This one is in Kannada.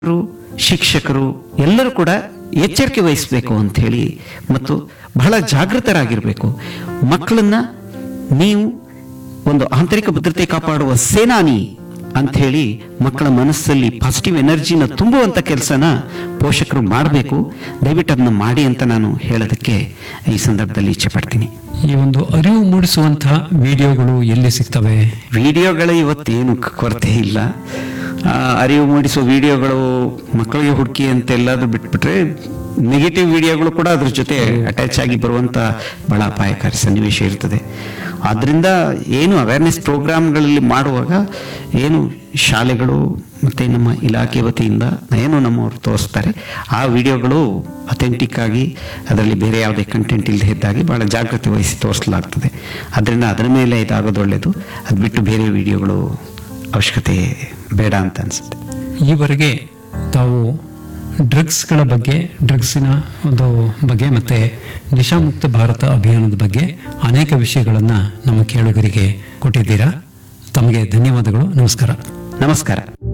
ರು, ಶಿಕ್ಷಕರು ಎಲ್ಲರೂ ಕೂಡ ಎಚ್ಚರಿಕೆ ವಹಿಸಬೇಕು ಅಂತ ಹೇಳಿ ಮತ್ತು ಬಹಳ ಜಾಗೃತರಾಗಿರಬೇಕು ಮಕ್ಕಳನ್ನ ನೀವು ಒಂದು ಆಂತರಿಕ ಭದ್ರತೆ ಕಾಪಾಡುವ ಸೇನಾನಿ ಅಂತ ಹೇಳಿ ಮಕ್ಕಳ ಮನಸ್ಸಲ್ಲಿ ಪಾಸಿಟಿವ್ ಎನರ್ಜಿನ ತುಂಬುವಂತ ಕೆಲಸನ ಪೋಷಕರು ಮಾಡಬೇಕು ದಯವಿಟ್ಟು ಅದನ್ನ ಮಾಡಿ ಅಂತ ನಾನು ಹೇಳೋದಕ್ಕೆ ಈ ಸಂದರ್ಭದಲ್ಲಿ ಇಚ್ಛೆ ಪಡ್ತೀನಿ ಈ ಒಂದು ಅರಿವು ಮೂಡಿಸುವಂತಹ ವಿಡಿಯೋಗಳು ಎಲ್ಲಿ ಸಿಗ್ತವೆ ವಿಡಿಯೋಗಳ ಇವತ್ತೇನು ಕ- ಕೊರತೆ ಇಲ್ಲ ಆ, ಅರಿವು ಮೂಡಿಸುವ ವಿಡಿಯೋಗಳು ಮಕ್ಕಳಿಗೆ ಹುಡುಕಿ ಅಂತ ಎಲ್ಲಾದ್ರೂ ಬಿಟ್ಬಿಟ್ರೆ ನೆಗೆಟಿವ್ ವಿಡಿಯೋಗಳು ಕೂಡ ಅದ್ರ ಜೊತೆ ಅಟ್ಯಾಚ್ ಆಗಿ ಬರುವಂತ ಬಹಳ ಅಪಾಯಕಾರಿ ಸನ್ನಿವೇಶ ಇರ್ತದೆ ಆದ್ರಿಂದ ಏನು ಅವೇರ್ನೆಸ್ ಪ್ರೋಗ್ರಾಮ್ಗಳಲ್ಲಿ ಮಾಡುವಾಗ ಏನು ಶಾಲೆಗಳು ಮತ್ತೆ ನಮ್ಮ ಇಲಾಖೆ ವತಿಯಿಂದ ಏನು ನಮ್ಮವರು ತೋರಿಸ್ತಾರೆ ಆ ವಿಡಿಯೋಗಳು ಅಥೆಂಟಿಕ್ ಆಗಿ ಅದರಲ್ಲಿ ಬೇರೆ ಯಾವುದೇ ಕಂಟೆಂಟ್ ಇಲ್ಲದೆ ಇದ್ದಾಗೆ ಬಹಳ ಜಾಗೃತಿ ವಹಿಸಿ ತೋರಿಸಲಾಗ್ತದೆ ಅದರಿಂದ ಅದರ ಮೇಲೆ ಇದಾಗೋದು ಒಳ್ಳೆಯದು ಅದು ಬಿಟ್ಟು ಬೇರೆ ವಿಡಿಯೋಗಳು ಅವಶ್ಯಕತೆ ಬೇಡ ಅಂತ ಅನ್ಸುತ್ತೆ ಈವರೆಗೆ ತಾವು ಡ್ರಗ್ಸ್ಗಳ ಬಗ್ಗೆ ಡ್ರಗ್ಸಿನ ಒಂದು ಬಗ್ಗೆ ಮತ್ತೆ ನಿಶಾಮುಕ್ತ ಭಾರತ ಅಭಿಯಾನದ ಬಗ್ಗೆ ಅನೇಕ ವಿಷಯಗಳನ್ನ ನಮ್ಮ ಕೇಳುಗರಿಗೆ ಕೊಟ್ಟಿದ್ದೀರಾ ತಮಗೆ ಧನ್ಯವಾದಗಳು ನಮಸ್ಕಾರ ನಮಸ್ಕಾರ